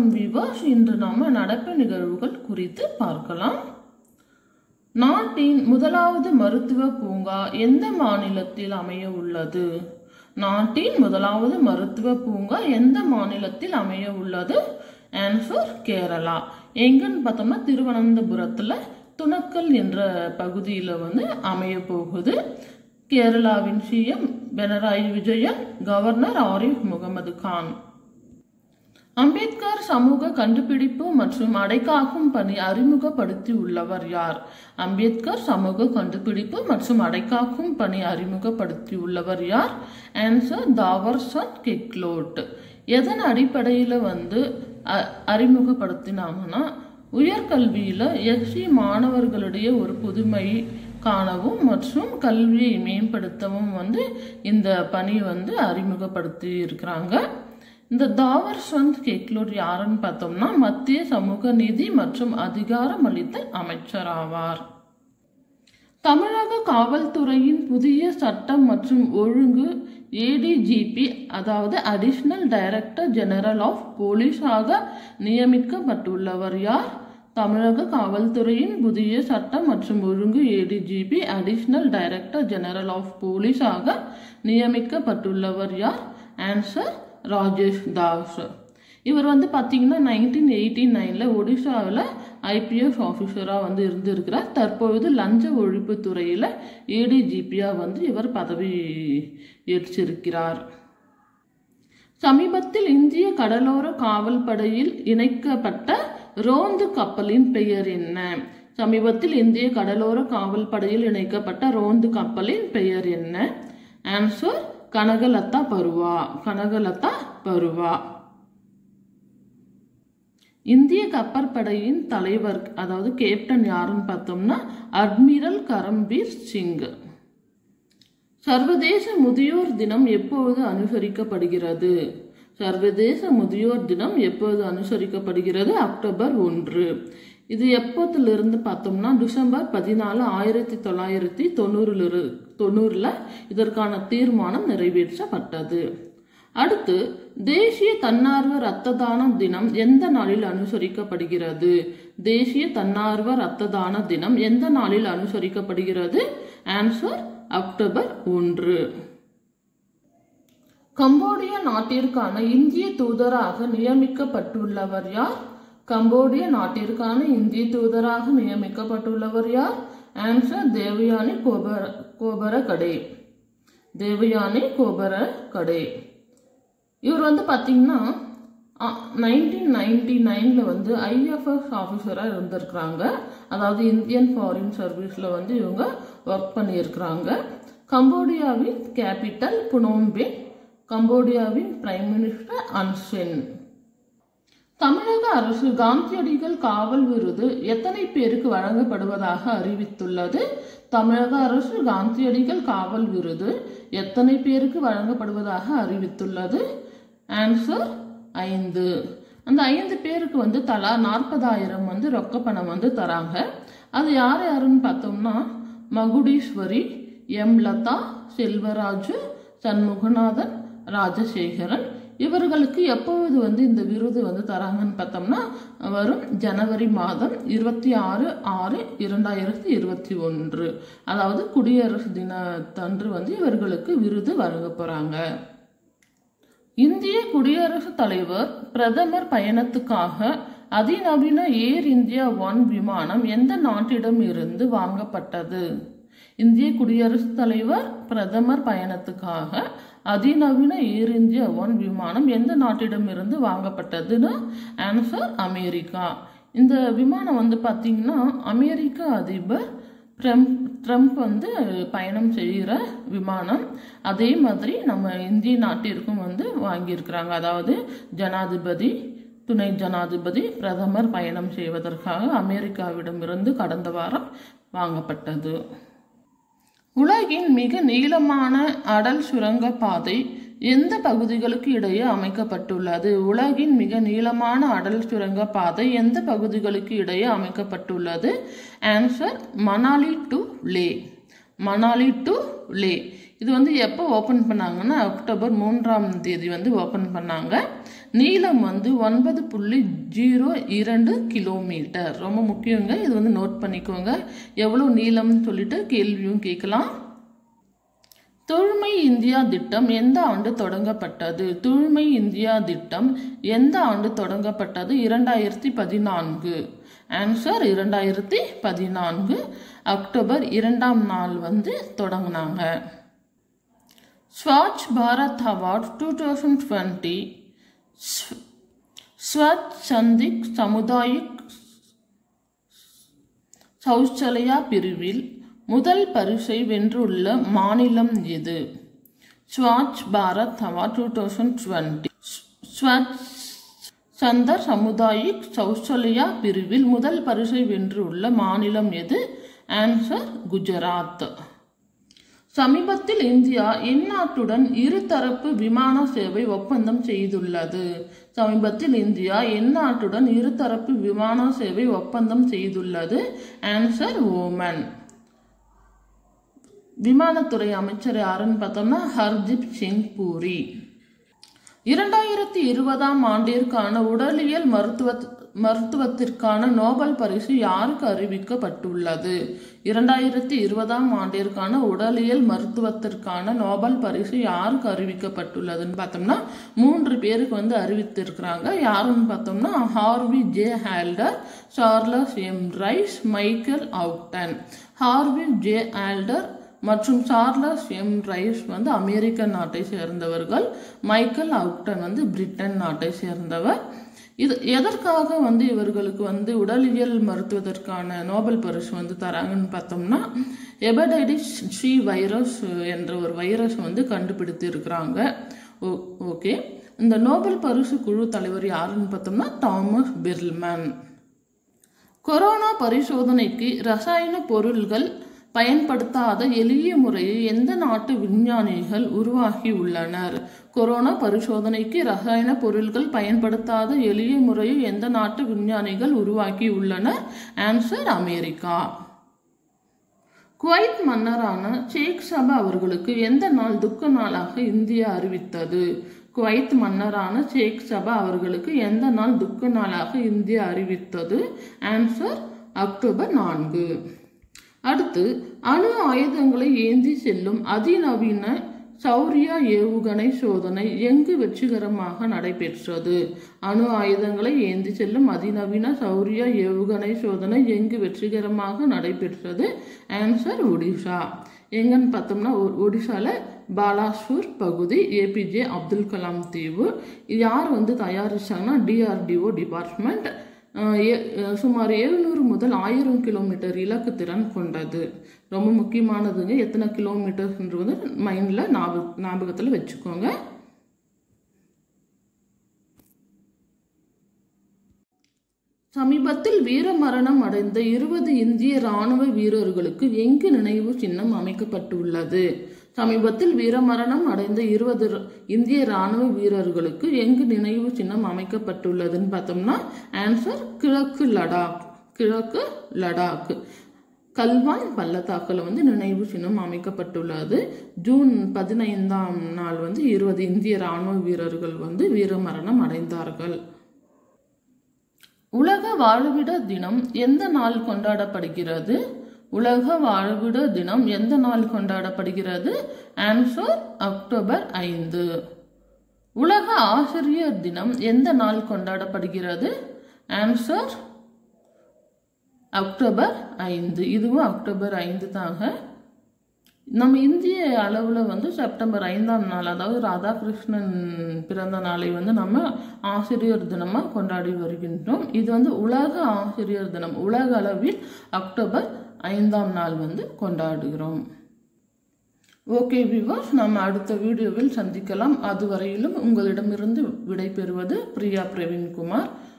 வணக்கம் விவாஸ் இன்று நாம நடப்பு நிகழ்வுகள் குறித்து பார்க்கலாம் நாட்டின் முதலாவது மருத்துவ பூங்கா எந்த மாநிலத்தில் அமைய உள்ளது நாட்டின் முதலாவது மருத்துவ பூங்கா எந்த மாநிலத்தில் அமைய உள்ளது ஆன்சர் கேரளா எங்கன்னு பார்த்தோம்னா திருவனந்தபுரத்துல துணக்கல் என்ற பகுதியில் வந்து அமைய போகுது கேரளாவின் சிஎம் பினராயி விஜயன் கவர்னர் ஆரிஃப் முகமது கான் அம்பேத்கர் சமூக கண்டுபிடிப்பு மற்றும் அடைக்காக்கும் பணி அறிமுகப்படுத்தி உள்ளவர் யார் அம்பேத்கர் சமூக கண்டுபிடிப்பு மற்றும் அடைக்காக்கும் பணி அறிமுகப்படுத்தி உள்ளவர் யார் ஆன்சர் தாவர்சன் கெக்லோட் எதன் அடிப்படையில் வந்து அ- அறிமுகப்படுத்தினாங்கன்னா உயர்கல்வியில் எஸ்சி மாணவர்களுடைய ஒரு புதுமை காணவும் மற்றும் கல்வியை மேம்படுத்தவும் வந்து இந்த பணி வந்து அறிமுகப்படுத்தி இருக்கிறாங்க இந்த தாவர் சந்த் கெக்லோட் யாருன்னு பார்த்தோம்னா மத்திய சமூக நீதி மற்றும் அதிகாரமளித்தல் அமைச்சர் ஆவார் தமிழக காவல்துறையின் புதிய சட்டம் மற்றும் ஒழுங்கு ஏடிஜிபி அதாவது அடிஷனல் டைரக்டர் ஜெனரல் ஆஃப் போலீஸாக நியமிக்கப்பட்டுள்ளவர் யார் தமிழக காவல்துறையின் புதிய சட்டம் மற்றும் ஒழுங்கு ADGP additional director general of போலீஸாக நியமிக்கப்பட்டுள்ளவர் யார் ஆன்சர் ராஜேஷ் தாஸ் இவர் வந்து பார்த்தீங்கன்னா நைன்டீன் எயிட்டி நைனில் ஒடிஷாவில் ஐபிஎஸ் ஆஃபீஸராக வந்து இருந்திருக்கிறார் தற்பொழுது லஞ்ச ஒழிப்பு துறையில் ஏடிஜிபியாக வந்து இவர் பதவி ஏற்றிருக்கிறார் சமீபத்தில் இந்திய கடலோர காவல் படையில் இணைக்கப்பட்ட ரோந்து கப்பலின் பெயர் என்ன சமீபத்தில் இந்திய கடலோர காவல் படையில் இணைக்கப்பட்ட ரோந்து கப்பலின் பெயர் என்ன ஆன்சர் கனகலதா பருவா கனகலதா பருவா இந்திய கப்பற்படையின் தலைவர் அதாவது கேப்டன் யாருன்னு பார்த்தோம்னா அட்மிரல் கரம்பீர் சிங் சர்வதேச முதியோர் தினம் எப்பொழுது அனுசரிக்கப்படுகிறது சர்வதேச முதியோர் தினம் எப்பொழுது அனுசரிக்கப்படுகிறது அக்டோபர் ஒன்று இது எப்போத்திலிருந்து பார்த்தோம்னா டிசம்பர் பதினாலு ஆயிரத்தி தொள்ளாயிரத்தி தொண்ணூறுல தொண்ணூறில் இதற்கான தீர்மானம் நிறைவேற்றப்பட்டது அடுத்து தேசிய தன்னார்வ இரத்த தான தினம் எந்த நாளில் அனுசரிக்கப்படுகிறது தேசிய தன்னார்வ இரத்த தான தினம் எந்த நாளில் அனுசரிக்கப்படுகிறது ஆன்சர் அக்டோபர் ஒன்று கம்போடியா நாட்டிற்கான இந்திய தூதராக நியமிக்கப்பட்டுள்ளவர் யார் கம்போடிய நாட்டிற்கான இந்திய தூதராக நியமிக்கப்பட்டுள்ளவர் யார் ஆன்சர் தேவயானி கோபர கோபர கடே தேவயானி கோபர கடே இவர் வந்து பார்த்தீங்கன்னா நைன்டீன் நைன்டி நைனில் வந்து ஐஎஃப்எஸ் ஆஃபீஸராக இருந்திருக்கிறாங்க அதாவது இந்தியன் ஃபாரின் சர்வீஸில் வந்து இவங்க ஒர்க் பண்ணியிருக்கிறாங்க கம்போடியாவின் கேபிட்டல் புனோம்பே கம்போடியாவின் பிரைம் மினிஸ்டர் அன்சென் தமிழக அரசு காந்தியடிகள் காவல் விருது எத்தனை பேருக்கு வழங்கப்படுவதாக அறிவித்துள்ளது தமிழக அரசு காந்தியடிகள் காவல் விருது எத்தனை பேருக்கு வழங்கப்படுவதாக அறிவித்துள்ளது ஆன்சர் ஐந்து அந்த ஐந்து பேருக்கு வந்து தலா நாற்பதாயிரம் வந்து ரொக்க பணம் வந்து தராங்க அது யார் யாருன்னு பார்த்தோம்னா மகுடீஸ்வரி எம் லதா செல்வராஜு சண்முகநாதன் ராஜசேகரன் இவர்களுக்கு எப்பொழுது வந்து இந்த விருது வந்து தராங்கன்னு பார்த்தோம்னா வரும் ஜனவரி மாதம் இருபத்தி ஆறு ஆறு இரண்டாயிரத்தி இருபத்தி ஒன்று அதாவது குடியரசு தினத்தன்று வந்து இவர்களுக்கு விருது வழங்க போறாங்க இந்திய குடியரசுத் தலைவர் பிரதமர் பயணத்துக்காக அதிநவீன ஏர் இந்தியா ஒன் விமானம் எந்த நாட்டிடம் இருந்து வாங்கப்பட்டது இந்திய குடியரசுத் தலைவர் பிரதமர் பயணத்துக்காக அதிநவீன ஏர் இந்தியா ஒன் விமானம் எந்த நாட்டிடமிருந்து வாங்கப்பட்டதுன்னு ஆன்சர் அமெரிக்கா இந்த விமானம் வந்து பார்த்தீங்கன்னா அமெரிக்க அதிபர் ட்ரம்ப் ட்ரம்ப் வந்து பயணம் செய்கிற விமானம் அதே மாதிரி நம்ம இந்திய நாட்டிற்கும் வந்து வாங்கியிருக்கிறாங்க அதாவது ஜனாதிபதி துணை ஜனாதிபதி பிரதமர் பயணம் செய்வதற்காக அமெரிக்காவிடமிருந்து கடந்த வாரம் வாங்கப்பட்டது உலகின் மிக நீளமான அடல் சுரங்க பாதை எந்த பகுதிகளுக்கு இடையே அமைக்கப்பட்டுள்ளது உலகின் மிக நீளமான அடல் சுரங்க பாதை எந்த பகுதிகளுக்கு இடையே அமைக்கப்பட்டுள்ளது answer Manali to Leh Manali to Leh இது வந்து எப்போ ஓப்பன் பண்ணாங்கன்னா அக்டோபர் மூன்றாம் தேதி வந்து ஓப்பன் பண்ணாங்க நீளம் வந்து ஒன்பது புள்ளி ஜீரோ இரண்டு கிலோமீட்டர் ரொம்ப முக்கியங்க இது வந்து நோட் பண்ணிக்கோங்க எவ்வளோ நீளம்னு சொல்லிட்டு கேள்வியும் கேட்கலாம் தூய்மை இந்தியா திட்டம் எந்த ஆண்டு தொடங்கப்பட்டது தூய்மை இந்தியா திட்டம் எந்த ஆண்டு தொடங்கப்பட்டது இரண்டாயிரத்தி பதினான்கு ஆன்சர் இரண்டாயிரத்தி பதினான்கு அக்டோபர் இரண்டாம் நாள் வந்து தொடங்கினாங்க Swachh Bharat award two thousand twenty Swachh சந்திக் சமுதாயிக் சௌச்சலயா பிரிவில் முதல் பரிசை வென்றுள்ள மாநிலம் எது Swachh Bharat award two thousand twenty Swachh Sundar Samudayik Shauchalaya பிரிவில் முதல் பரிசை வென்றுள்ள மாநிலம் எது ஆன்சர் குஜராத் சமீபத்தில் இந்தியா எந்நாட்டுடன் இருதரப்பு விமான சேவை ஒப்பந்தம் செய்துள்ளது சமீபத்தில் இந்தியா எந்நாட்டுடன் இருதரப்பு விமான சேவை ஒப்பந்தம் செய்துள்ளது ஆன்சர் ஓமன் விமானத்துறை அமைச்சர் யாருன்னு பார்த்தோம்னா ஹர்தீப் சிங் பூரி இரண்டாயிரத்தி இருபதாம் ஆண்டிற்கான உடலியல் மருத்துவ மருத்துவத்திற்கான நோபல் பரிசு யாருக்கு அறிவிக்கப்பட்டுள்ளது இரண்டாயிரத்தி இருபதாம் ஆண்டிற்கான உடலியல் மருத்துவத்திற்கான நோபல் பரிசு யாருக்கு அறிவிக்கப்பட்டுள்ளதுன்னு பார்த்தோம்னா மூன்று பேருக்கு வந்து அறிவித்திருக்கிறாங்க யாருன்னு பார்த்தோம்னா Harvey J Alter Charles M Rice Michael Houghton Harvey J Alter மற்றும் சார்லஸ் எம் ரைஸ் வந்து அமெரிக்க நாட்டை சேர்ந்தவர்கள் மைக்கேல் அவுட்டன் வந்து பிரிட்டன் நாட்டை சேர்ந்தவர் இது எதற்காக வந்து இவர்களுக்கு வந்து உடலியல் மருத்துவத்திற்கான நோபல் பரிசு வந்து தராங்கன்னு பார்த்தோம்னா எபடைடிஸ் சி வைரஸ் என்ற ஒரு வைரஸ் வந்து கண்டுபிடித்து இருக்கிறாங்க ஓகே இந்த நோபல் பரிசு குழு தலைவர் யாருன்னு பார்த்தோம்னா தாமஸ் பெர்ல்மேன் கொரோனா பரிசோதனைக்கு ரசாயன பொருள்கள் பயன்படுத்தாத எளிய முறையை எந்த நாட்டு விஞ்ஞானிகள் உருவாக்கி உள்ளனர் கொரோனா பரிசோதனைக்கு ரசாயன பொருட்கள் பயன்படுத்தாத எளிய முறையை எந்த நாட்டு விஞ்ஞானிகள் உருவாக்கி உள்ளனர் ஆன்சர் அமெரிக்கா குவைத் மன்னரான ஷேக் சபா அவர்களுக்கு எந்த நாள் துக்க நாளாக இந்தியா அறிவித்தது குவைத் மன்னரான ஷேக் சபா அவர்களுக்கு எந்த நாள் துக்க நாளாக இந்தியா அறிவித்தது ஆன்சர் அக்டோபர் நான்கு அடுத்து அணு ஆயுதங்களை ஏந்தி செல்லும் அதிநவீன சௌரியா ஏவுகணை சோதனை எங்கு வெற்றிகரமாக நடைபெற்றது அணு ஆயுதங்களை ஏந்தி செல்லும் அதிநவீன சௌரியா ஏவுகணை சோதனை எங்கு வெற்றிகரமாக நடைபெற்றது ஆன்சர் ஒடிஷா எங்கன்னு பார்த்தோம்னா ஒடிஷால பாலாசூர் பகுதி ஏபிஜே அப்துல் கலாம் தீவு யார் வந்து தயாரிச்சாங்கன்னா டிஆர்டிஓ டிபார்ட்மெண்ட் சுமார் எழுநூறு முதல் ஆயிரம் கிலோமீட்டர் இலக்கு திறன் கொண்டது ரொம்ப முக்கியமானதுங்க எத்தனை கிலோமீட்டர்ன்றது வந்து மைண்டில் ஞாபக ஞாபகத்தில் வச்சுக்கோங்க சமீபத்தில் வீரமரணம் அடைந்த இருபது இந்திய ராணுவ வீரர்களுக்கு எங்கு நினைவு சின்னம் அமைக்கப்பட்டுள்ளது சமீபத்தில் வீரமரணம் அடைந்த இருபது இந்திய ராணுவ வீரர்களுக்கு எங்கு நினைவு சின்னம் அமைக்கப்பட்டுள்ளதுன்னு பார்த்தோம்னா ஆன்சர் கிழக்கு லடாக் கிழக்கு லடாக் கல்வான் பள்ளத்தாக்கில் வந்து நினைவு சின்னம் அமைக்கப்பட்டுள்ளது ஜூன் பதினைந்தாம் நாள் வந்து இருபது இந்திய ராணுவ வீரர்கள் வந்து வீரமரணம் அடைந்தார்கள் உலக வாழ்விட தினம் எந்த நாள் கொண்டாடப்படுகிறது உலக வாழ்விட தினம் எந்த நாள் கொண்டாடப்படுகிறது ஆன்சர் அக்டோபர் ஐந்து உலக ஆசிரியர் தினம் எந்த நாள் கொண்டாடப்படுகிறது ஆன்சர் அக்டோபர் ஐந்து இதுவும் அக்டோபர் ஐந்து தாங்க நம்ம இந்திய அளவில் வந்து செப்டம்பர் ஐந்தாம் நாள் அதாவது ராதாகிருஷ்ணன் பிறந்த நாளை வந்து நம்ம ஆசிரியர் தினமாக கொண்டாடி வருகின்றோம் இது வந்து உலக ஆசிரியர் தினம் உலக அளவில் அக்டோபர் ஐந்தாம் நாள் வந்து கொண்டாடுகிறோம் ஓகே விவாஸ் நம்ம அடுத்த வீடியோவில் சந்திக்கலாம் அதுவரையிலும் உங்களிடமிருந்து விடைபெறுவது பிரியா பிரவீன்குமார்